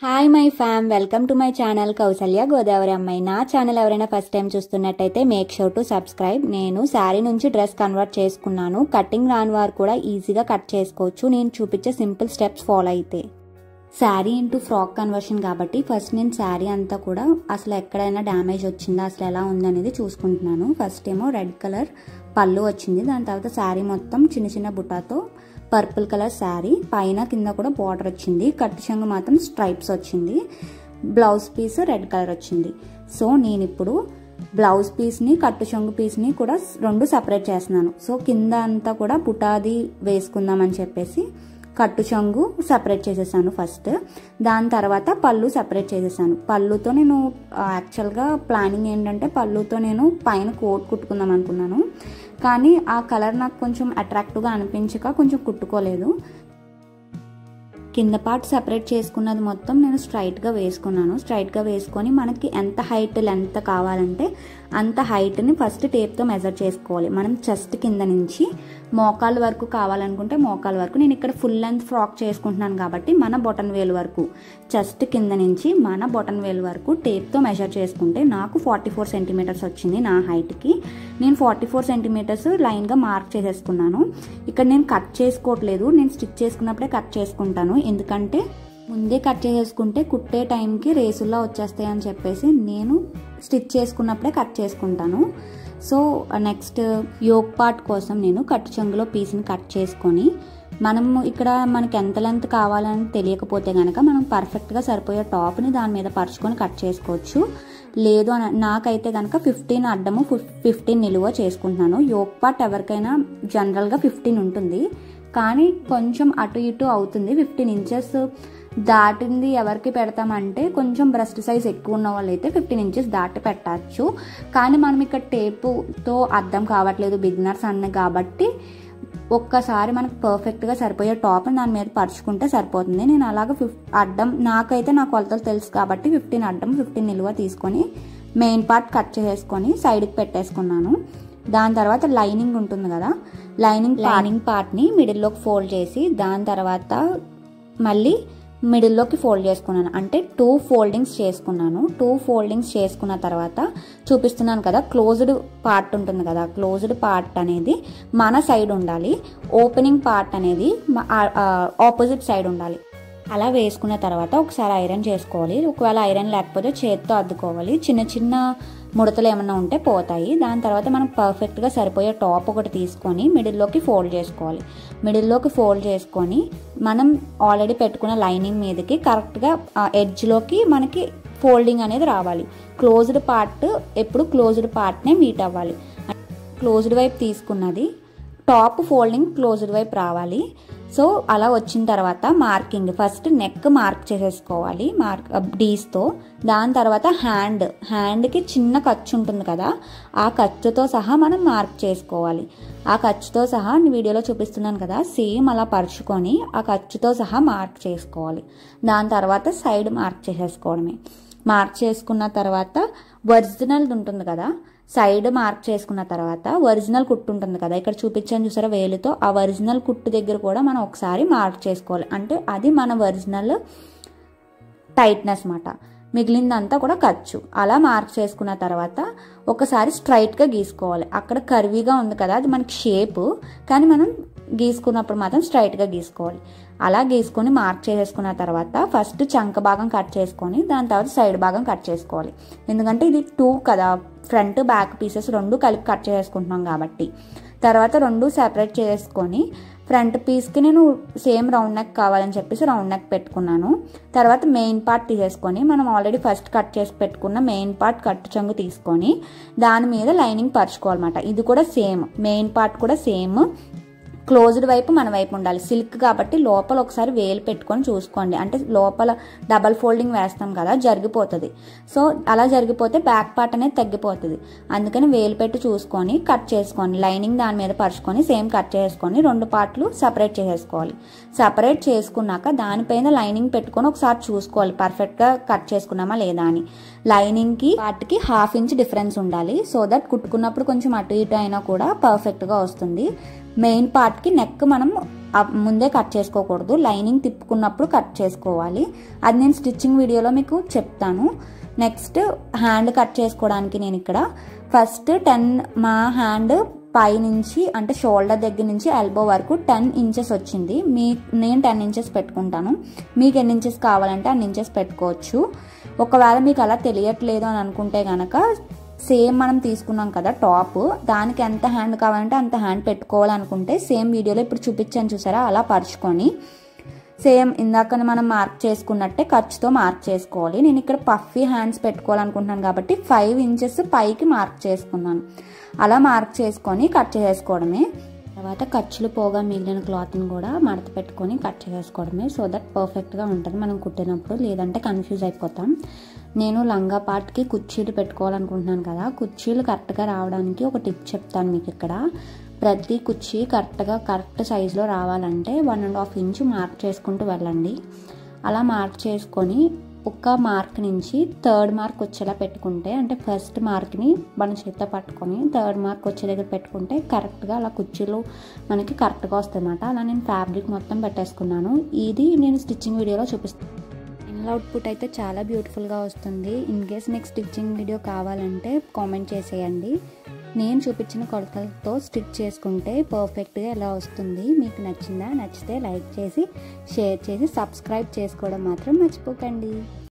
hi my fam welcome to my channel Kausalya Godavari అమ్మాయి నా channel ఎవరైనా ఫస్ట్ టైం చూస్తున్నట్టయితే మేక్ షూర్ టు సబ్స్క్రైబ్ నేను శారీ నుంచి డ్రెస్ కన్వర్ట్ చేసుకున్నాను కటింగ్ రాని వారు కూడా ఈజీగా కట్ చేసుకోవచ్చు నేను చూపించే సింపుల్ స్టెప్స్ ఫాలో అయితే శారీ ఇంటూ ఫ్రాక్ కన్వర్షన్ కాబట్టి ఫస్ట్ నేను శారీ అంతా కూడా అసలు ఎక్కడైనా డ్యామేజ్ వచ్చిందా అసలు ఎలా ఉందనేది చూసుకుంటున్నాను ఫస్ట్ ఏమో రెడ్ కలర్ పళ్ళు వచ్చింది దాని తర్వాత శారీ మొత్తం చిన్న చిన్న బుటాతో పర్పుల్ కలర్ శారీ పైన కింద కూడా బార్డర్ వచ్చింది కట్టు చెంగు మాత్రం స్ట్రైప్స్ వచ్చింది బ్లౌజ్ పీస్ రెడ్ కలర్ వచ్చింది సో నేను ఇప్పుడు బ్లౌజ్ పీస్ని కట్టు చెంగు పీస్ని కూడా రెండు సపరేట్ చేస్తున్నాను సో కింద అంతా కూడా బుటాది వేసుకుందామని చెప్పేసి కట్టు చెంగు సపరేట్ చేసేసాను ఫస్ట్ దాని తర్వాత పళ్ళు సపరేట్ చేసేసాను పళ్ళుతో నేను యాక్చువల్గా ప్లానింగ్ ఏంటంటే పళ్ళుతో నేను పైన కోట్ కుట్టుకుందాం అనుకున్నాను కానీ ఆ కలర్ నాకు కొంచెం అట్రాక్టివ్గా అనిపించక కొంచెం కుట్టుకోలేదు కింద పార్ట్ సపరేట్ చేసుకున్నది మొత్తం నేను స్ట్రైట్గా వేసుకున్నాను స్ట్రైట్గా వేసుకొని మనకి ఎంత హైట్ లెంత్ కావాలంటే అంత హైట్ని ఫస్ట్ టేప్తో మెజర్ చేసుకోవాలి మనం చెస్ట్ కింద నుంచి మోకాళ్ళ వరకు కావాలనుకుంటే మోకాళ్ళ వరకు నేను ఇక్కడ ఫుల్ లెంత్ ఫ్రాక్ చేసుకుంటున్నాను కాబట్టి మన బొటన్ వేలు వరకు చెస్ట్ కింద నుంచి మన బొటన్ వేలు వరకు టేప్తో మెజర్ చేసుకుంటే నాకు ఫార్టీ ఫోర్ సెంటీమీటర్స్ వచ్చింది నా హైట్కి నేను ఫార్టీ ఫోర్ సెంటీమీటర్స్ లైన్గా మార్క్ చేసేసుకున్నాను ఇక్కడ నేను కట్ చేసుకోవట్లేదు నేను స్టిచ్ చేసుకున్నప్పుడే కట్ చేసుకుంటాను ఎందుకంటే ముందే కట్ చేసేసుకుంటే కుట్టే టైంకి రేసుల్లా వచ్చేస్తాయి అని చెప్పేసి నేను స్టిచ్ చేసుకున్నప్పుడే కట్ చేసుకుంటాను సో నెక్స్ట్ యోగ్ పార్ట్ కోసం నేను కట్టు చెంగులో పీస్ని కట్ చేసుకొని మనం ఇక్కడ మనకి ఎంత లెంత్ కావాలని తెలియకపోతే కనుక మనం పర్ఫెక్ట్గా సరిపోయే టాప్ని దాని మీద పరుచుకొని కట్ చేసుకోవచ్చు లేదు అని నాకైతే కనుక ఫిఫ్టీన్ అడ్డము ఫిఫ్టీన్ నిలువ చేసుకుంటున్నాను యోగ్ పార్ట్ ఎవరికైనా జనరల్గా ఫిఫ్టీన్ ఉంటుంది కానీ కొంచెం అటు ఇటు అవుతుంది ఫిఫ్టీన్ ఇంచెస్ దాటింది ఎవరికి పెడతామంటే కొంచెం బ్రెస్ట్ సైజ్ ఎక్కువ ఉన్న వాళ్ళు అయితే ఫిఫ్టీన్ ఇంచెస్ దాటి పెట్టచ్చు కానీ మనం ఇక్కడ టేపుతో అర్థం కావట్లేదు బిగినర్స్ అన్న కాబట్టి ఒక్కసారి మనకు పర్ఫెక్ట్గా సరిపోయే టాప్ దాని మీద పరుచుకుంటే సరిపోతుంది నేను అలాగ ఫిఫ్ అడ్డం నాకైతే నా కొలతలు తెలుసు కాబట్టి ఫిఫ్టీన్ అడ్డం ఫిఫ్టీన్ నిలువ తీసుకొని మెయిన్ పార్ట్ కట్ చేసేసుకొని సైడ్కి పెట్టేసుకున్నాను దాని తర్వాత లైనింగ్ ఉంటుంది కదా లైనింగ్ లైనింగ్ పార్ట్ని మిడిల్లోకి ఫోల్డ్ చేసి దాని తర్వాత మళ్ళీ మిడిల్లోకి ఫోల్డ్ చేసుకున్నాను అంటే టూ ఫోల్డింగ్స్ చేసుకున్నాను టూ ఫోల్డింగ్స్ చేసుకున్న తర్వాత చూపిస్తున్నాను కదా క్లోజ్డ్ పార్ట్ ఉంటుంది కదా క్లోజ్డ్ పార్ట్ అనేది మన సైడ్ ఉండాలి ఓపెనింగ్ పార్ట్ అనేది ఆపోజిట్ సైడ్ ఉండాలి అలా వేసుకున్న తర్వాత ఒకసారి ఐరన్ చేసుకోవాలి ఒకవేళ ఐరన్ లేకపోతే చేత్తో అద్దుకోవాలి చిన్న చిన్న ముడతలు ఏమన్నా ఉంటే పోతాయి దాని తర్వాత మనం పర్ఫెక్ట్గా సరిపోయే టాప్ ఒకటి తీసుకొని మిడిల్లోకి ఫోల్డ్ చేసుకోవాలి మిడిల్లోకి ఫోల్డ్ చేసుకొని మనం ఆల్రెడీ పెట్టుకున్న లైనింగ్ మీదకి కరెక్ట్గా ఎడ్జ్లోకి మనకి ఫోల్డింగ్ అనేది రావాలి క్లోజ్డ్ పార్ట్ ఎప్పుడు క్లోజ్డ్ పార్ట్నే మీట్ అవ్వాలి క్లోజ్డ్ వైపు తీసుకున్నది టాప్ ఫోల్డింగ్ క్లోజ్డ్ వైపు రావాలి సో అలా వచ్చిన తర్వాత మార్కింగ్ ఫస్ట్ నెక్ మార్క్ చేసేసుకోవాలి మార్క్ డీస్తో దాని తర్వాత హ్యాండ్ హ్యాండ్కి చిన్న ఖర్చు ఉంటుంది కదా ఆ ఖర్చుతో సహా మనం మార్క్ చేసుకోవాలి ఆ ఖర్చుతో సహా వీడియోలో చూపిస్తున్నాను కదా సేమ్ అలా పరుచుకొని ఆ ఖర్చుతో సహా మార్క్ చేసుకోవాలి దాని తర్వాత సైడ్ మార్క్ చేసేసుకోవడమే మార్క్ చేసుకున్న తర్వాత ఒరిజినల్ ఉంటుంది కదా సైడ్ మార్క్ చేసుకున్న తర్వాత ఒరిజినల్ కుట్టు ఉంటుంది కదా ఇక్కడ చూపించాను చూసారా వేలుతో ఆ ఒరిజినల్ కుట్టు దగ్గర కూడా మనం ఒకసారి మార్క్ చేసుకోవాలి అంటే అది మన ఒరిజినల్ టైట్నెస్ మాట మిగిలిందంతా కూడా ఖర్చు అలా మార్క్ చేసుకున్న తర్వాత ఒకసారి స్ట్రైట్గా గీసుకోవాలి అక్కడ కర్వీగా ఉంది కదా అది మనకి షేప్ కానీ మనం గీసుకున్నప్పుడు మాత్రం స్ట్రైట్గా గీసుకోవాలి అలా గీసుకొని మార్క్ చేసేసుకున్న తర్వాత ఫస్ట్ చంక భాగం కట్ చేసుకొని దాని తర్వాత సైడ్ భాగం కట్ చేసుకోవాలి ఎందుకంటే ఇది టూ కదా ఫ్రంట్ బ్యాక్ పీసెస్ రెండు కలిపి కట్ చేసుకుంటున్నాం కాబట్టి తర్వాత రెండు సెపరేట్ చేసుకొని ఫ్రంట్ పీస్కి నేను సేమ్ రౌండ్ నెక్ కావాలని చెప్పేసి రౌండ్ నెక్ పెట్టుకున్నాను తర్వాత మెయిన్ పార్ట్ తీసేసుకొని మనం ఆల్రెడీ ఫస్ట్ కట్ చేసి పెట్టుకున్న మెయిన్ పార్ట్ కట్టు చెంగు తీసుకొని దాని మీద లైనింగ్ పరుచుకోవాలన్నమాట ఇది కూడా సేమ్ మెయిన్ పార్ట్ కూడా సేమ్ క్లోజ్డ్ వైపు మన వైపు ఉండాలి సిల్క్ కాబట్టి లోపల ఒకసారి వేలు పెట్టుకొని చూసుకోండి అంటే లోపల డబల్ ఫోల్డింగ్ వేస్తాం కదా జరిగిపోతుంది సో అలా జరిగిపోతే బ్యాక్ పార్ట్ అనేది తగ్గిపోతుంది అందుకని వేలు పెట్టి చూసుకొని కట్ చేసుకోండి లైనింగ్ దాని మీద పరుచుకొని సేమ్ కట్ చేసుకొని రెండు పార్ట్లు సపరేట్ చేసేసుకోవాలి సపరేట్ చేసుకున్నాక దానిపైన లైనింగ్ పెట్టుకొని ఒకసారి చూసుకోవాలి పర్ఫెక్ట్గా కట్ చేసుకున్నామా లేదా అని లైనింగ్కి వాటికి హాఫ్ ఇంచ్ డిఫరెన్స్ ఉండాలి సో దట్ కుట్టుకున్నప్పుడు కొంచెం అటు ఇటు అయినా కూడా పర్ఫెక్ట్గా వస్తుంది మెయిన్ పార్ట్కి నెక్ మనం ముందే కట్ చేసుకోకూడదు లైనింగ్ తిప్పుకున్నప్పుడు కట్ చేసుకోవాలి అది నేను స్టిచ్చింగ్ వీడియోలో మీకు చెప్తాను నెక్స్ట్ హ్యాండ్ కట్ చేసుకోవడానికి నేను ఇక్కడ ఫస్ట్ టెన్ మా హ్యాండ్ పై నుంచి అంటే షోల్డర్ దగ్గర నుంచి ఎల్బో వరకు టెన్ ఇంచెస్ వచ్చింది మీ నేను టెన్ ఇంచెస్ పెట్టుకుంటాను మీకు ఎన్ని ఇంచెస్ కావాలంటే అన్ని ఇంచెస్ పెట్టుకోవచ్చు ఒకవేళ మీకు అలా తెలియట్లేదు అని అనుకుంటే కనుక సేమ్ మనం తీసుకున్నాం కదా టాప్ దానికి ఎంత హ్యాండ్ కావాలంటే అంత హ్యాండ్ పెట్టుకోవాలనుకుంటే సేమ్ వీడియోలో ఇప్పుడు చూపించాను చూసారా అలా పరుచుకొని సేమ్ ఇందాక మనం మార్క్ చేసుకున్నట్టే ఖర్చుతో మార్క్ చేసుకోవాలి నేను ఇక్కడ పఫీ హ్యాండ్స్ పెట్టుకోవాలనుకుంటున్నాను కాబట్టి ఫైవ్ ఇంచెస్ పైకి మార్క్ చేసుకున్నాను అలా మార్క్ చేసుకొని కట్ చేసుకోవడమే తర్వాత ఖర్చులు పోగా మిగిలిన క్లాత్ని కూడా మడత పెట్టుకొని కట్ చేసుకోవడమే సో దట్ పర్ఫెక్ట్గా ఉంటుంది మనం కుట్టినప్పుడు లేదంటే కన్ఫ్యూజ్ అయిపోతాం నేను లంగా పార్ట్కి కుర్చీలు పెట్టుకోవాలనుకుంటున్నాను కదా కుర్చీలు కరెక్ట్గా రావడానికి ఒక టిప్ చెప్తాను మీకు ఇక్కడ ప్రతి కుర్చీ కరెక్ట్గా కరెక్ట్ సైజులో రావాలంటే one and half inch mark చేసుకుంటూ వెళ్ళండి అలా మార్క్ చేసుకొని ఒక మార్క్ నుంచి థర్డ్ మార్క్ వచ్చేలా పెట్టుకుంటే అంటే ఫస్ట్ మార్క్ని మన చేత్తో పట్టుకొని థర్డ్ మార్క్ వచ్చే దగ్గర పెట్టుకుంటే కరెక్ట్గా అలా కుర్చీలు మనకి కరెక్ట్గా వస్తుంది అనమాట అలా నేను ఫ్యాబ్రిక్ మొత్తం పెట్టేసుకున్నాను ఇది నేను స్టిచ్చింగ్ వీడియోలో చూపిస్తాను ఫైనల్ అవుట్పుట్ అయితే చాలా బ్యూటిఫుల్గా వస్తుంది ఇన్ కేస్ మీకు స్టిచ్చింగ్ వీడియో కావాలంటే కామెంట్ చేసేయండి నేను చూపించిన కొలతలతో స్టిచ్ చేసుకుంటే పర్ఫెక్ట్గా ఎలా వస్తుంది మీకు నచ్చిందా నచ్చితే లైక్ చేసి షేర్ చేసి సబ్స్క్రైబ్ చేసుకోవడం మాత్రం మర్చిపోకండి